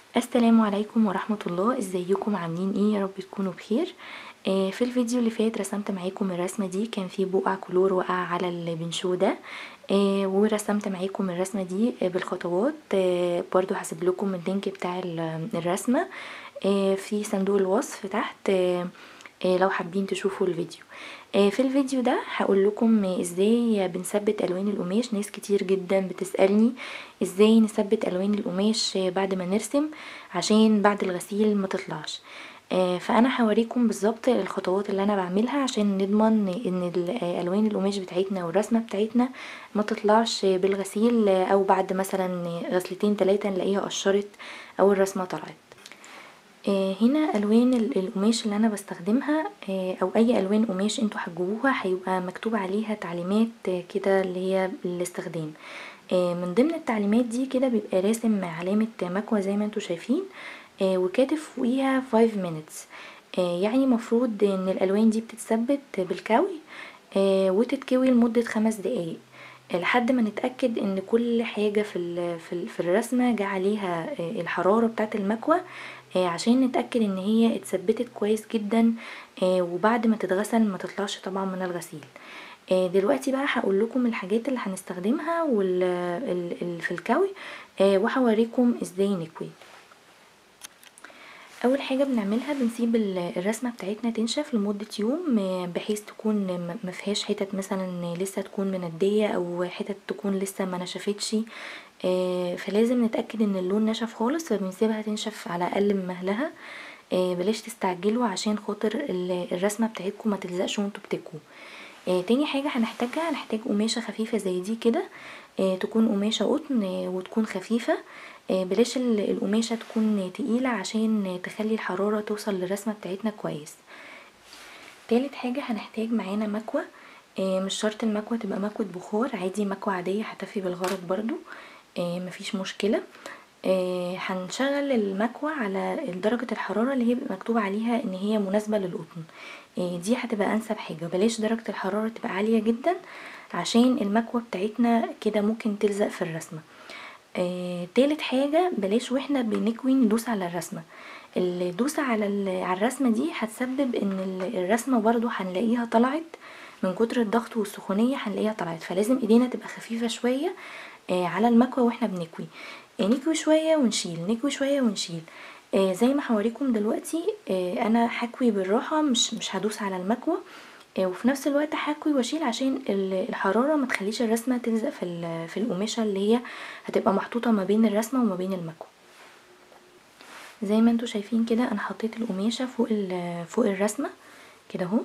السلام عليكم ورحمة الله ازيكم عاملين ايه يا رب تكونوا بخير آه في الفيديو اللي فات رسمت معاكم الرسمة دي كان في بقع كلور وقع على البنشو ده آه ورسمت معاكم الرسمة دي آه بالخطوات آه برضو هسيب لكم اللينك بتاع الرسمة آه في صندوق الوصف تحت آه آه لو حابين تشوفوا الفيديو آه في الفيديو ده هقول لكم ازاي بنثبت الوان القماش ناس كتير جدا بتسالني ازاي نثبت الوان القماش بعد ما نرسم عشان بعد الغسيل ما تطلعش آه فانا هوريكم بالظبط الخطوات اللي انا بعملها عشان نضمن ان الوان القماش بتاعتنا والرسمه بتاعتنا ما تطلعش بالغسيل او بعد مثلا غسلتين ثلاثه نلاقيها قشرت او الرسمه طلعت آه هنا الوان القماش اللي انا بستخدمها آه او اي الوان قماش انتوا هتجيبوها هيبقى مكتوب عليها تعليمات آه كده اللي هي الاستخدام من ضمن التعليمات دي كده بيبقى راسم علامة مكوى زي ما انتوا شايفين وكاتب فوقيها 5 minutes يعني مفروض ان الالوان دي بتتثبت بالكوي وتتكوي لمدة خمس دقايق لحد ما نتأكد ان كل حاجة في, في الرسمة جه عليها الحرارة بتاعة المكوى عشان نتأكد ان هي اتثبتت كويس جدا وبعد ما تتغسل ما تطلعش طبعا من الغسيل دلوقتي بقى هقول لكم الحاجات اللي هنستخدمها في الكوي وهوريكم ازاي نكوي اول حاجه بنعملها بنسيب الرسمه بتاعتنا تنشف لمده يوم بحيث تكون مفيهاش حتت مثلا لسه تكون منديه او حتت تكون لسه ما نشفتش فلازم نتاكد ان اللون نشف خالص فبنسيبها تنشف على اقل من مهلها بلاش تستعجلوا عشان خاطر الرسمه بتاعتكم ما تلزقش وانتوا بتكووا آه تاني حاجة هنحتاجها هنحتاج قماشة خفيفة زي دي كده آه تكون قماشة قطن آه وتكون خفيفة آه بلاش القماشة تكون تقيلة عشان تخلي الحرارة توصل للرسمة بتاعتنا كويس تالت حاجة هنحتاج معانا مكوى آه مش شرط المكوى تبقى مكوى بخار عادي مكوى عادية هتفي بالغرض برضو آه مفيش مشكلة آه هنشغل المكوى على درجة الحرارة اللي هي مكتوب عليها ان هي مناسبة للقطن آه دي هتبقى انسب حاجة بلاش درجة الحرارة تبقى عالية جدا عشان المكوى بتاعتنا كده ممكن تلزق في الرسمة آه تالت حاجة بلاش واحنا بنكوي ندوس على الرسمة الدوسة على, على الرسمة دي هتسبب ان الرسمة برضو هنلاقيها طلعت من كتر الضغط والسخونية هنلاقيها طلعت فلازم ايدينا تبقى خفيفة شوية على المكوى واحنا بنكوي نكوي شوية ونشيل نكوي شوية ونشيل آه زي ما هوريكم دلوقتي آه انا هكوي بالراحة مش مش هدوس على المكوى آه وفي نفس الوقت هكوي واشيل عشان الحرارة ما تخليش الرسمة تلزق في في القماشة اللي هي هتبقى محطوطة ما بين الرسمة وما بين المكوى زي ما انتوا شايفين كده انا حطيت القماشة فوق فوق الرسمة كده اهو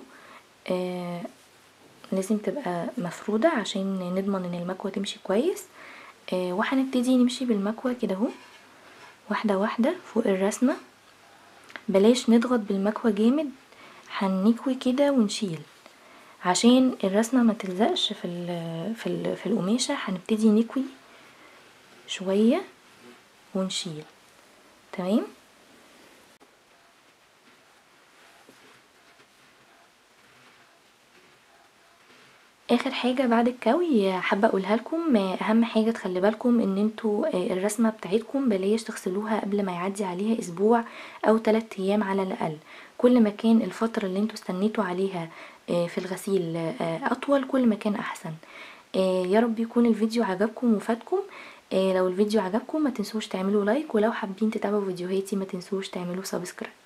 لازم تبقى مفرودة عشان نضمن ان المكوى تمشي كويس آه وهنبتدي نمشي بالمكوى كده اهو واحدة واحدة فوق الرسمة بلاش نضغط بالمكوى جامد هنكوي كده ونشيل عشان الرسمة ما تلزقش في ال في ال في القماشة هنبتدي نكوي شوية ونشيل تمام اخر حاجة بعد الكوي حابة اقولها لكم اهم حاجة تخلي بالكم ان انتوا الرسمة بتاعتكم بلاش تغسلوها قبل ما يعدي عليها اسبوع او 3 ايام على الاقل كل ما كان الفترة اللي انتوا استنيتوا عليها في الغسيل اطول كل ما كان احسن يا رب يكون الفيديو عجبكم وفادكم لو الفيديو عجبكم ما تنسوش تعملوا لايك ولو حابين تتابعوا فيديوهاتي ما تنسوش تعملوا سبسكرايب